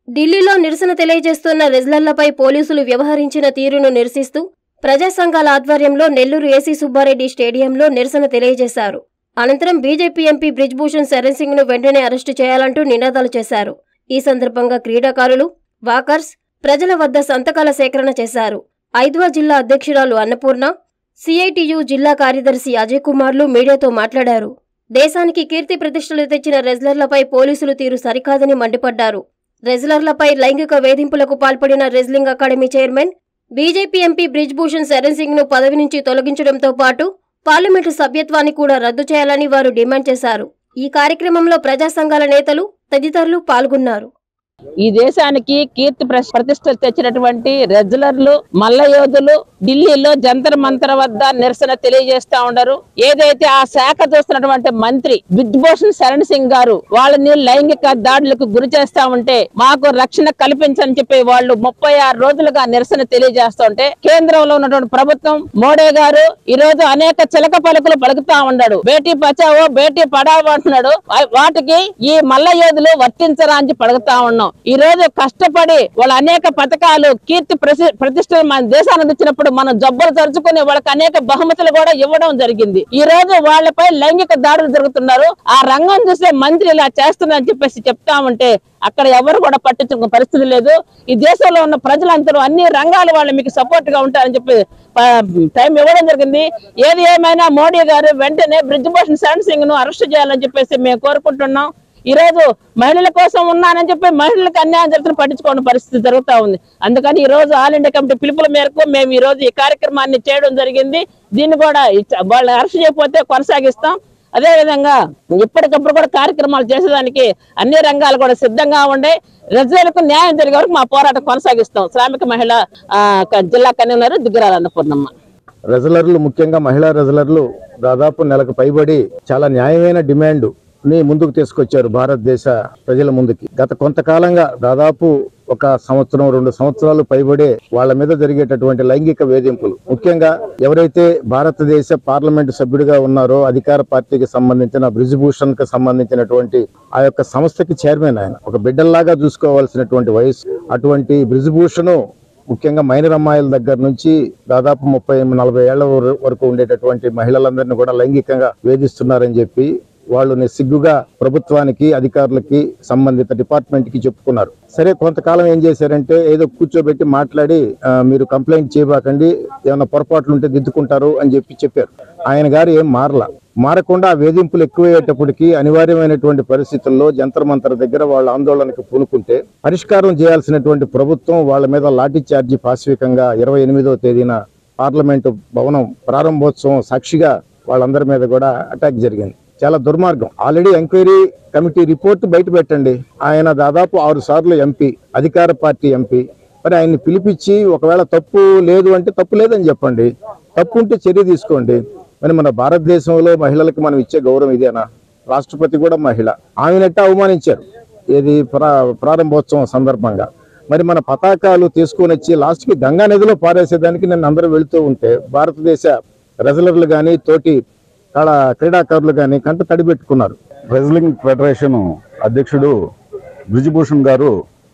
ఢిల్లీలో నిరసన తెలియజేస్తున్న రెజ్లర్లపై పోలీసులు వ్యవహరించిన తీరును నిరసిస్తూ ప్రజా సంఘాల ఆధ్వర్యంలో నెల్లూరు ఏసీ సుబ్బారెడ్డి స్టేడియంలో నిరసన తెలియజేశారు అనంతరం బీజేపీ ఎంపీ బ్రిజ్భూషణ్ శరణ్ సింగ్ ను వెంటనే అరెస్టు చేయాలంటూ నినాదాలు చేశారు ఈ సందర్భంగా క్రీడాకారులు వాకర్స్ ప్రజల వద్ద సంతకాల సేకరణ చేశారు ఐద్వా జిల్లా అధ్యక్షురాలు అన్నపూర్ణ సిఐటియు జిల్లా కార్యదర్శి అజయ్ కుమార్లు మీడియాతో మాట్లాడారు దేశానికి కీర్తి ప్రతిష్టలు తెచ్చిన రెజ్లర్లపై పోలీసులు తీరు సరికాదని మండిపడ్డారు రెజ్లర్లపై లైంగిక వేధింపులకు పాల్పడిన wrestling academy chairman BJP MP Brij Bhushan Sharan Singh ను పదవి నుంచి తొలగించడంతో పాటు పార్లమెంటు సభ్యత్వాన్ని కూడా రద్దు చేయాలని వారు డిమాండ్ చేశారు ఈ కార్యక్రమంలో ప్రజా సంఘాల నేతలు తదితరులు పాల్గొన్నారు ఈ దేశానికి కీర్తి ప్ర- ప్రతిష్టలు తెచ్చినటువంటి రెజ్లర్లు మల్ల యోధులు ఢిల్లీలో జంతర్ మంతర్ వద్ద నిరసన తెలియజేస్తా ఉండరు ఏదైతే ఆ శాఖ చూస్తున్నటువంటి మంత్రి విద్భూషణ్ శరణ్ సింగ్ గారు వాళ్ళని లైంగిక దాడులకు గురి చేస్తా ఉంటే మాకు రక్షణ కల్పించని చెప్పి వాళ్ళు ముప్పై ఆరు రోజులుగా నిరసన తెలియజేస్తా ఉంటే కేంద్రంలో ఉన్నటువంటి ప్రభుత్వం మోడీ గారు ఈ రోజు అనేక చిలక పలుకులు పలుకుతా ఉన్నాడు బేటీ బచావో బేటీ పడావో అంటున్నాడు వా- వాటికి ఈ మల్ల యోధులు వర్తించరా అని చెప్పి అడుగుతా ఉన్నాం ఈ రోజు కష్టపడి వాళ్ళ అనేక పథకాలు కీర్తి ప్రసి- ప్రతిష్టలు మన దేశానికి ఇచ్చినప్పుడు మనం జబ్బులు తరుచుకుని వాళ్ళకి అనేక బహుమతులు కూడా ఇవ్వడం జరిగింది ఈ రోజు వాళ్ళపై లైంగిక దాడులు జరుగుతున్నారు ఆ రంగం చూసే మంత్రి ఇలా చేస్తున్నారని చెప్పేసి చెప్తా ఉంటే అక్కడ ఎవరు కూడా పట్టించుకునే పరిస్థితి లేదు ఈ దేశంలో ఉన్న ప్రజలందరూ అన్ని రంగాల వాళ్ళు మీకు సపోర్ట్ గా ఉంటారని చెప్పి ప- టైం ఇవ్వడం జరిగింది ఏది ఏమైనా మోడీ గారు వెంటనే బ్రిజ్భూషణ్ శరణ్ సింగ్ ను అరెస్ట్ చేయాలని చెప్పేసి మేము కోరుకుంటున్నాం ఈ రోజు మహిళల కోసం ఉన్నానని చెప్పి మహిళలకు అన్యాయం జరుగుతున్న పట్టించుకోని పరిస్థితి జరుగుతా ఉంది అందుకని ఈ రోజు ఆల్ ఇండియా కమిటీ పిలుపుల మేరకు మేము ఈ రోజు ఈ కార్యక్రమాన్ని చేయడం జరిగింది దీన్ని కూడా ఇచ్చ- వాళ్ళు అరెస్ట్ చేయకపోతే కొనసాగిస్తాం అదే విధంగా ఇప్పటికప్పుడు కూడా కార్యక్రమాలు చేసేదానికి అన్ని రంగాలు కూడా సిద్ధంగా ఉండే ప్రజలకు న్యాయం జరిగే వరకు మా పోరాటం కొనసాగిస్తాం శ్రామిక మహిళ ఆ, క- జిల్లా కన్వీనర్ దిగ్గరాల అన్నపూర్ణమ్మ రెజలర్లు ముఖ్యంగా మహిళా రెజలర్లు దాదాపు నెలకు పైబడి చాలా న్యాయమైన డిమాండ్ ని ముందుకు తీసుకొచ్చారు భారతదేశ ప్రజల ముందుకి గత కొంతకాలంగా దాదాపు ఒక సంవత్సరం రెండు సంవత్సరాలు పైబడే వాళ్ళ మీద జరిగేటటువంటి లైంగిక వేధింపులు ముఖ్యంగా ఎవరైతే భారతదేశ పార్లమెంటు సభ్యుడిగా ఉన్నారో అధికార పార్టీకి సంబంధించిన బ్రిజ్భూషణ్ కి సంబంధించినటువంటి ఆ యొక్క సంస్థకి చైర్మన్ ఆయన ఒక బిడ్డల్లాగా చూసుకోవాల్సినటువంటి వయసు అటువంటి బ్రిజ్భూషణ్ ముఖ్యంగా మైనర్ అమ్మాయిల దగ్గర నుంచి దాదాపు ముప్పై నలభై ఏళ్ల వర- వరకు ఉండేటటువంటి మహిళలందరినీ కూడా లైంగికంగా వేధిస్తున్నారని చెప్పి వాళ్ళు సిగ్గుగా ప్రభుత్వానికి అధికారులకి సంబంధిత డిపార్ట్మెంట్ కి చెప్పుకున్నారు సరే కొంతకాలం ఏం చేశారంటే ఏదో కూర్చోబెట్టి మాట్లాడి "ఆ, మీరు కంప్లైంట్ చేయబాకండి ఏమైనా పొరపాట్లు ఉంటే దిద్దుకుంటారు అని చెప్పి చెప్పారు ఆయన గారు ఏం మారలా మారకుండా ఆ వేధింపులు ఎక్కువయ్యేటప్పటికి అనివార్యమైనటువంటి పరిస్థితుల్లో జంతర్ మంతర్ దగ్గర వాళ్ళ ఆందోళనకు పూనుకుంటే పరిష్కారం చేయాల్సినటువంటి ప్రభుత్వం వాళ్ళ మీద లాఠీ చార్జీ పాశవికంగా ఇరవై ఎనిమిదవ తేదీన పార్లమెంటు భవనం ప్రారంభోత్సవం సాక్షిగా వాళ్ళందరి మీద కూడా అటాక్ జరిగింది చాలా దుర్మార్గం ఆల్రెడీ ఎంక్వైరీ కమిటీ రిపోర్ట్ బయట పెట్టండి ఆయన దాదాపు ఆరు సార్లు ఎంపీ అధికార పార్టీ ఎంపీ మరి ఆయన్ని పిలిపించి ఒకవేళ తప్పు లేదు అంటే తప్పు లేదని చెప్పండి తప్పు ఉంటే చర్య తీసుకోండి మరి మన భారతదేశంలో మహిళలకు మనం ఇచ్చే గౌరవం ఇదేనా రాష్ట్రపతి కూడా మహిళ ఆమెనట్టు అవమానించారు ఏది ప్రా ప్రారంభోత్సవం సందర్భంగా మరి మన పతాకాలు తీసుకొని వచ్చి లాస్ట్కి గంగా నదిలో పారేసేదానికి నేను అందరూ వెళుతూ ఉంటే భారతదేశ రెజలర్లు కానీ తోటి కళ క్రీడాకారులు కానీ కంట తడి పెట్టుకున్నారు రెజ్లింగ్ ఫెడరేషన్ అధ్యక్షుడు బ్రిజ్భూషణ్ గారు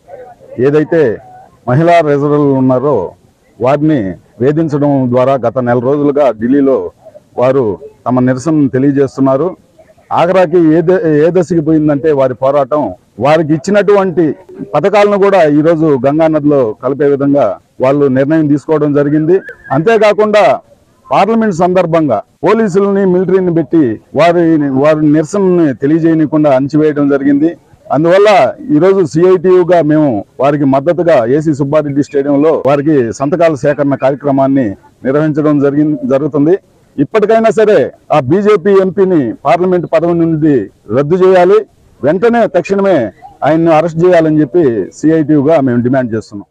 ఏదైతే మహిళా రెజలర్లు ఉన్నారో వారిని వేధించడం ద్వారా గత నెల రోజులుగా ఢిల్లీలో వారు తమ నిరసన తెలియజేస్తున్నారు ఆఖరాకి ఏ ద- ఏ దశకి పోయిందంటే వారి పోరాటం వారికి ఇచ్చినటువంటి పథకాలను కూడా ఈరోజు గంగా నదిలో కలిపే విధంగా వాళ్ళు నిర్ణయం తీసుకోవడం జరిగింది అంతేకాకుండా పార్లమెంట్ సందర్భంగా పోలీసులని మిలిటరీని పెట్టి వారి వారి నిరసనని తెలియజేయకుండా అణచివేయడం జరిగింది అందువల్ల ఈరోజు సిఐటియుగా మేము వారికి మద్దతుగా ఏసీ సుబ్బారెడ్డి స్టేడియంలో వారికి సంతకాల సేకరణ కార్యక్రమాన్ని నిర్వహించడం జరిగింది జరుగుతుంది ఇప్పటికైనా సరే ఆ బీజేపీ ఎంపీని పార్లమెంట్ పదవి నుండి రద్దు చేయాలి వెంటనే తక్షణమే ఆయన్ను అరెస్ట్ చేయాలని చెప్పి సిఐటియుగా మేము డిమాండ్ చేస్తున్నాం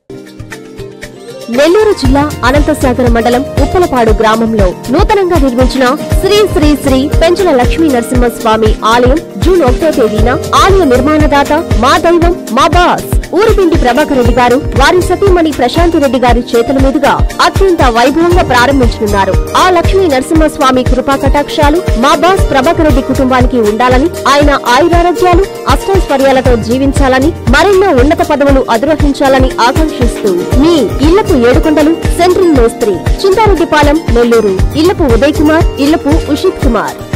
నెల్లూరు జిల్లా అనంతసాగర మండలం ఉప్పలపాడు గ్రామంలో నూతనంగా నిర్మించిన శ్రీ శ్రీ శ్రీ పెంచల లక్ష్మీ నరసింహస్వామి ఆలయం జూన్ ఒకటో తేదీన ఆలయ నిర్మాణదాత మా దైవం మా బాస్ ఊరుపిండి ప్రభాకర్ రెడ్డి గారు వారి సతీమణి ప్రశాంతి రెడ్డి గారి చేతుల మీదుగా అత్యంత వైభవంగా ప్రారంభించనున్నారు ఆ లక్ష్మీ నరసింహస్వామి కృపా కటాక్షాలు మా బాస్ ప్రభాకర్ రెడ్డి కుటుంబానికి ఉండాలని ఆయన ఆయురారోగ్యాలు అష్టైశ్వర్యాలతో జీవించాలని మరెన్నో ఉన్నత పదవులు అధిరోహించాలని ఆకాంక్షిస్తూ మీ ఇళ్లపు ఏడుకొండలు సెంట్రింగ్ మేస్త్రి చింతారెడ్డిపాలెం నెల్లూరు ఇళ్లపు ఉదయ్ కుమార్ ఇళ్లపు ఉషిత్ కుమార్